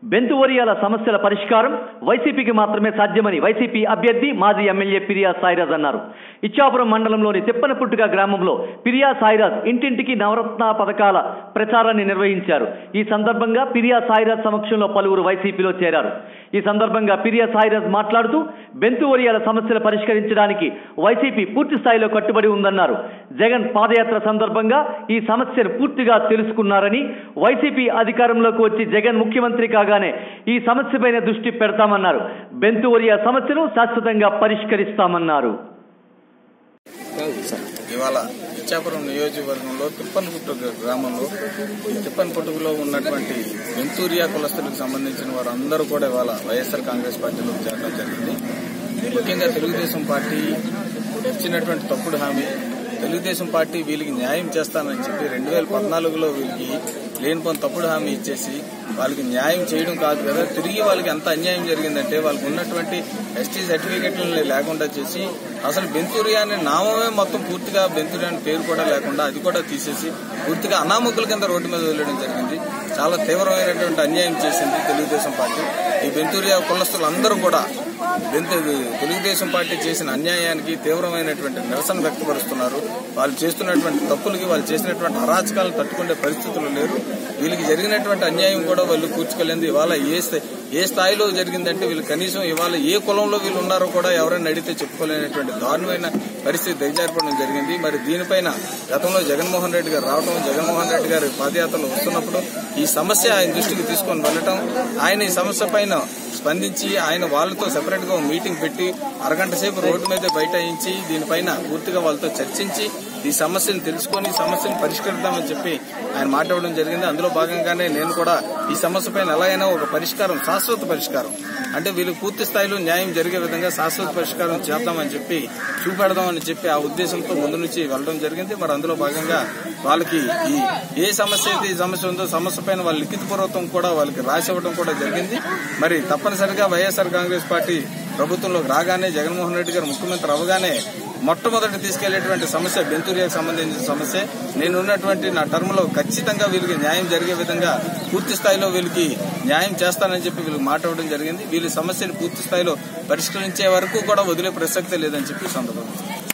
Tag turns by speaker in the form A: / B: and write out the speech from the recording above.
A: బెంతువరియాల సమస్యల పరిష్కారం వైసీపీకి మాత్రమే సాధ్యమని వైసీపీ అభ్యర్థి మాజీ ఎమ్మెల్యే పిరియా సాయిరాజ్ అన్నారు ఇచ్చాపురం మండలంలోని తిప్పనపుట్టుగా గ్రామంలో పిరియా సాయిరాజ్ ఇంటింటికి నవరత్న పథకాల ప్రచారాన్ని నిర్వహించారు ఈ సందర్భంగా పిరియా సాయిరాజ్ సమక్షంలో పలువురు వైసీపీలో చేరారు ఈ సందర్భంగా పిరియా సాయిరాజ్ మాట్లాడుతూ బెంతువరియాల సమస్యలు పరిష్కరించడానికి వైసీపీ పూర్తి స్థాయిలో కట్టుబడి ఉందన్నారు జగన్ పాదయాత్ర సందర్భంగా ఈ సమస్యను పూర్తిగా తెలుసుకున్నారని వైసీపీ అధికారంలోకి వచ్చి జగన్ ముఖ్యమంత్రి కాగానే ఈ సమస్యపైన దృష్టి పెడతామన్నారు బెంతువరియా సమస్యను శాశ్వతంగా పరిష్కరిస్తామన్నారు
B: ఇవాళ ఇచ్చాపురం నియోజకవర్గంలో తిప్పన్పుట్టు గ్రామంలో ఈ తిప్పన్పుట్టులో ఉన్నటువంటి వెంతూరియా కులస్తులకు సంబంధించిన వారందరూ కూడా ఇవాళ వైఎస్ఆర్ కాంగ్రెస్ పార్టీలో చేరడం జరిగింది ముఖ్యంగా తెలుగుదేశం పార్టీ ఇచ్చినటువంటి తప్పుడు హామీ తెలుగుదేశం పార్టీ వీళ్ళకి న్యాయం చేస్తానని చెప్పి రెండు వేల పద్నాలుగులో వీళ్ళకి లేనిపోని తప్పుడు హామీ ఇచ్చేసి వాళ్ళకి న్యాయం చేయడం కాదు కదా తిరిగి వాళ్ళకి ఎంత అన్యాయం జరిగిందంటే వాళ్ళకి ఉన్నటువంటి ఎస్టీ సర్టిఫికెట్లని లేకుండా చేసి అసలు బెంతూరియా అనే నామమే మొత్తం పూర్తిగా బెంతూరియా అనే పేరు కూడా లేకుండా అది కూడా తీసేసి పూర్తిగా అనామకుల కింద రోడ్డు మీద వదిలేయడం జరిగింది చాలా తీవ్రమైనటువంటి అన్యాయం చేసింది తెలుగుదేశం పార్టీ ఈ బెంతూరియా కులస్తులు అందరూ కూడా బెంతు తెలుగుదేశం పార్టీ చేసిన అన్యాయానికి తీవ్రమైనటువంటి నిరసన వ్యక్తపరుస్తున్నారు వాళ్ళు చేస్తున్నటువంటి తప్పులకి వాళ్ళు చేసినటువంటి అరాచకాలను తట్టుకునే పరిస్థితులు లేరు వీళ్ళకి జరిగినటువంటి అన్యాయం కూడా వాళ్ళు కూర్చుకోలేదు ఇవాళ ఏ స్థాయి ఏ స్థాయిలో జరిగిందంటే వీళ్ళు కనీసం ఇవాళ ఏ కులంలో వీళ్ళు ఉన్నారో కూడా ఎవరైనా అడిగితే చెప్పుకోలేనటువంటి దారుణమైన పరిస్థితి దిగజారిపోవడం జరిగింది మరి దీనిపైన గతంలో జగన్మోహన్ రెడ్డి గారు రావడం జగన్మోహన్ రెడ్డి గారు పాదయాత్రలో వస్తున్నప్పుడు ఈ సమస్య ఆయన దృష్టికి తీసుకొని వెళ్ళటం ఆయన ఈ సమస్య పైన స్పందించి ఆయన వాళ్ళతో సెపరేట్ గా మీటింగ్ పెట్టి అరగంట సేపు రోడ్డు మీద బైఠాయించి దీనిపైన పూర్తిగా వాళ్ళతో చర్చించి ఈ సమస్యను తెలుసుకొని ఈ సమస్యను పరిష్కరిద్దామని చెప్పి ఆయన మాట్లాడడం జరిగింది అందులో భాగంగానే నేను కూడా ఈ సమస్య పైన ఎలాగైనా ఒక పరిష్కారం శాశ్వత పరిష్కారం అంటే వీళ్ళకి పూర్తి స్థాయిలో న్యాయం జరిగే విధంగా శాశ్వత పరిష్కారం చేద్దామని చెప్పి చూపెడదామని చెప్పి ఆ ఉద్దేశంతో ముందు నుంచి వెళ్ళడం జరిగింది మరి అందులో భాగంగా వాళ్ళకి ఈ ఏ సమస్య అయితే ఈ సమస్య ఉందో సమస్య పైన వాళ్ళ లిఖితపూర్వకం కూడా వాళ్ళకి రాసి ఇవ్వడం కూడా జరిగింది మరి తప్పనిసరిగా వైఎస్ఆర్ కాంగ్రెస్ పార్టీ ప్రభుత్వంలోకి రాగానే జగన్మోహన్ రెడ్డి గారు ముఖ్యమంత్రి అవగానే మొట్టమొదటి తీసుకెళ్లేటువంటి సమస్య బెంతూరియాకు సంబంధించిన సమస్య నేనున్నటువంటి నా టర్మ్ లో ఖచ్చితంగా వీళ్ళకి న్యాయం జరిగే విధంగా పూర్తి స్థాయిలో వీళ్ళకి న్యాయం చేస్తానని చెప్పి వీళ్ళకి మాట్లాడడం జరిగింది వీళ్ళ సమస్యను పూర్తి స్థాయిలో పరిష్కరించే వరకు కూడా వదిలే ప్రసక్తే లేదని చెప్పి సందర్భం